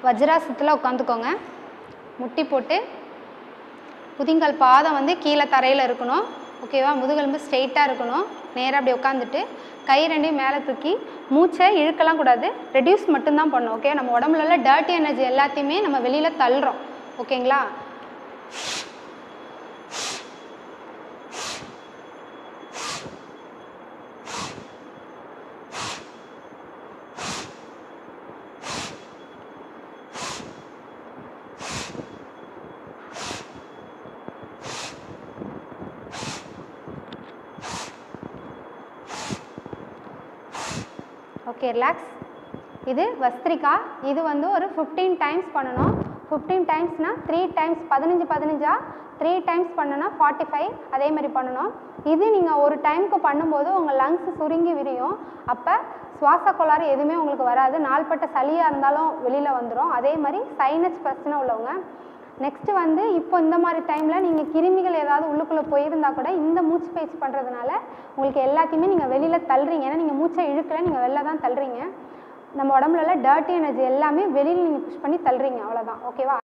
வஜ்ராசத்தில் உட்காந்துக்கோங்க முட்டி போட்டு புதிங்கால் பாதம் வந்து கீழே தரையில் இருக்கணும் ஓகேவா முதுகெலும்பு ஸ்ட்ரெயிட்டாக இருக்கணும் நேராக அப்படி உட்காந்துட்டு கை ரெண்டையும் மேலே தூக்கி மூச்சை இழுக்கலாம் கூடாது ரெடியூஸ் மட்டும்தான் பண்ணணும் ஓகே நம்ம உடம்புல உள்ள டர்ட்டி எனர்ஜி எல்லாத்தையுமே நம்ம வெளியில் தள்ளுறோம் ஓகேங்களா ஓகே ரிலாக்ஸ் இது வஸ்திரிகா இது வந்து ஒரு ஃபிஃப்டீன் டைம்ஸ் பண்ணணும் ஃபிஃப்டீன் டைம்ஸ்னால் த்ரீ டைம்ஸ் பதினஞ்சு பதினஞ்சா த்ரீ டைம்ஸ் பண்ணுனா ஃபார்ட்டி ஃபைவ் அதே மாதிரி பண்ணணும் இது நீங்கள் ஒரு டைமுக்கு பண்ணும்போது உங்கள் லங்ஸ் சுருங்கி விரியும் அப்போ சுவாச கோளாறு எதுவுமே உங்களுக்கு வராது நாள்பட்ட சளியாக இருந்தாலும் வெளியில் வந்துடும் அதே மாதிரி சைனஸ் பிரச்சனை உள்ளவங்க நெக்ஸ்ட்டு வந்து இப்போ இந்த மாதிரி டைமில் நீங்கள் கிருமிகள் ஏதாவது உள்ளுக்குள்ளே போயிருந்தா கூட இந்த மூச்சு பயிற்சி பண்ணுறதுனால உங்களுக்கு எல்லாத்தையுமே நீங்கள் வெளியில் தள்ளுறீங்க ஏன்னா நீங்கள் மூச்சை இழுக்கல நீங்கள் வெளில தான் தள்ளுறீங்க நம்ம உடம்புல உள்ள டர்ட்டி எனர்ஜி எல்லாமே வெளியில் நீங்கள் புஷ் பண்ணி தள்ளுறீங்க அவ்வளோதான் ஓகேவா